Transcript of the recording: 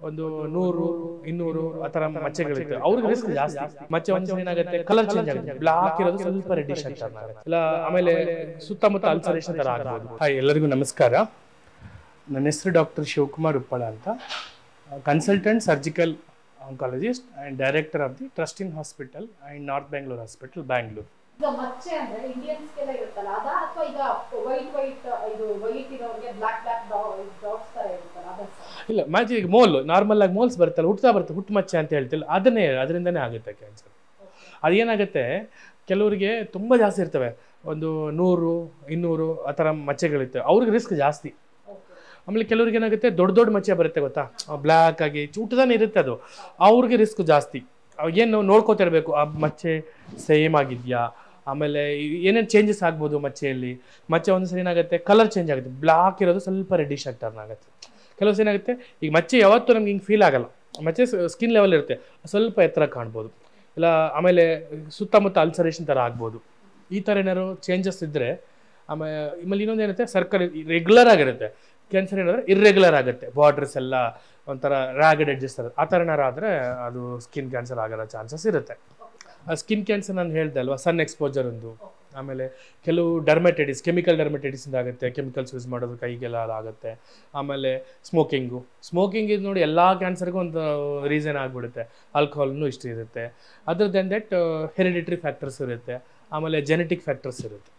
ಒಂದು ನೂರು ಇನ್ನೂರು ಆ ಥರ ಮಚ್ಚೆಗಳಿರ್ತವೆ ಅವ್ರಿಗೆ ರಿಸ್ಕ್ ಜಾಸ್ತಿ ಮಚ್ಚೆ ಒಂದ್ಸಲ ಏನಾಗುತ್ತೆ ಕಲರ್ ಚೇಂಜ್ ಆಗುತ್ತೆ ಬ್ಲಾಕ್ ಇರೋದು ಸ್ವಲ್ಪ ರೆಡ್ಡಿಶ್ ಆಗ್ತಾರೆ ಇಲ್ಲ ಆಮೇಲೆ ಸುತ್ತಮುತ್ತ ಅಲ್ಸರೇಷನ್ ತರ ಆಗ್ಬೋದು ಹಾಯ್ ಎಲ್ಲರಿಗೂ ನಮಸ್ಕಾರ ನನ್ನ ಹೆಸರು ಡಾಕ್ಟರ್ ಶಿವಕುಮಾರ್ ಉಪ್ಪಳ ಅಂತ consultant surgical oncologist and director of the ಟ್ರಸ್ಟಿನ್ hospital and north Bangalore hospital Bangalore ಈಗ ಮಚ್ಚೆ ಅಂದ್ರೆ ಇಂಡಿಯನ್ಸ್ಗೆಲ್ಲ ಇರುತ್ತಲ್ಲ ಅದ ಅಥವಾ ಈಗ ವೈಟ್ ವೈಟ್ ಇದು ವೈಟ್ ಇರೋರಿಗೆ ಬ್ಲಾಕ್ ಬ್ಲಾಕ್ ಡಾಟ್ಸ್ ತರ ಇರುತ್ತಲ್ಲ ಅದ ಇಲ್ಲ ಮ್ಯಾಚ್ ಈಗ ಮೋಲ್ ನಾರ್ಮಲ್ ಆಗಿ ಮೋಲ್ಸ್ ಬರುತ್ತಲ್ಲ ಹುಟ್ತಾ ಬರುತ್ತೆ ಹುಟ್ಟು ಮಚ್ಚೆ ಅಂತ ಹೇಳ್ತಿಲ್ಲ ಅದನ್ನೇ ಅದರಿಂದನೇ ಆಗುತ್ತೆ ಕ್ಯಾನ್ಸರ್ ಅದೇನಾಗುತ್ತೆ ಕೆಲವರಿಗೆ ತುಂಬ ಜಾಸ್ತಿ ಇರ್ತವೆ ಒಂದು ನೂರು ಇನ್ನೂರು ಆ ಥರ ಮಚ್ಚೆಗಳಿರ್ತವೆ ಅವ್ರಿಗೆ ರಿಸ್ಕ್ ಜಾಸ್ತಿ ಆಮೇಲೆ ಕೆಲವ್ರಿಗೆ ಏನಾಗುತ್ತೆ ದೊಡ್ಡ ದೊಡ್ಡ ಮಚ್ಚೆ ಬರುತ್ತೆ ಗೊತ್ತಾ ಬ್ಲ್ಯಾಕ್ ಆಗಿ ಊಟದಾನೆ ಇರುತ್ತೆ ಅದು ಅವ್ರಿಗೆ ರಿಸ್ಕ್ ಜಾಸ್ತಿ ಏನು ನೋಡ್ಕೋತಿರ್ಬೇಕು ಆ ಮಚ್ಚೆ ಸೇಮ್ ಆಗಿದೆಯಾ ಆಮೇಲೆ ಏನೇನು ಚೇಂಜಸ್ ಆಗ್ಬೋದು ಮಚ್ಚೆಯಲ್ಲಿ ಮಚ್ಚೆ ಒಂದು ಸರಿ ಏನಾಗುತ್ತೆ ಕಲರ್ ಚೇಂಜ್ ಆಗುತ್ತೆ ಬ್ಲಾಕ್ ಇರೋದು ಸ್ವಲ್ಪ ರೆಡ್ಡಿಶ್ ಆಗಿ ಟರ್ನ್ ಆಗುತ್ತೆ ಕೆಲವು ಸಲ ಏನಾಗುತ್ತೆ ಈಗ ಮಚ್ಚೆ ಯಾವತ್ತೂ ನಮ್ಗೆ ಹಿಂಗೆ ಫೀಲ್ ಆಗಲ್ಲ ಮಚ್ಚೆ ಸ್ಕಿನ್ ಲೆವೆಲ್ ಇರುತ್ತೆ ಸ್ವಲ್ಪ ಎತ್ತರ ಕಾಣ್ಬೋದು ಇಲ್ಲ ಆಮೇಲೆ ಸುತ್ತಮುತ್ತ ಅಲ್ಸರೇಷನ್ ಥರ ಆಗ್ಬೋದು ಈ ಥರ ಏನಾದ್ರು ಚೇಂಜಸ್ ಇದ್ದರೆ ಆಮೇಲೆ ಆಮೇಲೆ ಇನ್ನೊಂದು ಏನಿರುತ್ತೆ ಸರ್ಕಲ್ ರೆಗ್ಯುಲರ್ ಆಗಿರುತ್ತೆ ಕ್ಯಾನ್ಸರ್ ಏನಾದ್ರೆ ಇರ್ರೆಗ್ಯುಲರ್ ಆಗುತ್ತೆ ಬಾರ್ಡ್ರಸ್ ಎಲ್ಲ ಒಂಥರ ರ್ಯಾಗಡ್ ಎಡ್ಜಸ್ ಥರ ಆ ಥರ ಏನಾರು ಆದರೆ ಅದು ಸ್ಕಿನ್ ಕ್ಯಾನ್ಸರ್ ಆಗೋ ಚಾನ್ಸಸ್ ಇರುತ್ತೆ ಆ ಸ್ಕಿನ್ ಕ್ಯಾನ್ಸರ್ ನಾನು ಹೇಳ್ದೆ ಅಲ್ವಾ ಸನ್ ಎಕ್ಸ್ಪೋಜರ್ ಒಂದು ಆಮೇಲೆ ಕೆಲವು ಡರ್ಮೆಟೈಟಿಸ್ ಕೆಮಿಕಲ್ ಡರ್ಮೆಟೈಟಿಸಿಂದ ಆಗುತ್ತೆ ಕೆಮಿಕಲ್ಸ್ ಯೂಸ್ ಮಾಡೋದು ಕೈಗೆಲ್ಲ ಆಗುತ್ತೆ ಆಮೇಲೆ ಸ್ಮೋಕಿಂಗು ಸ್ಮೋಕಿಂಗ್ ಇದು ನೋಡಿ ಎಲ್ಲ ಕ್ಯಾನ್ಸರ್ಗೂ ಒಂದು ರೀಸನ್ ಆಗಿಬಿಡುತ್ತೆ ಆಲ್ಕೋಹಾಲ್ನು ಇಷ್ಟು ಇರುತ್ತೆ other than that hereditary factors ಇರುತ್ತೆ ಆಮೇಲೆ ಜೆನೆಟಿಕ್ ಫ್ಯಾಕ್ಟರ್ಸ್ ಇರುತ್ತೆ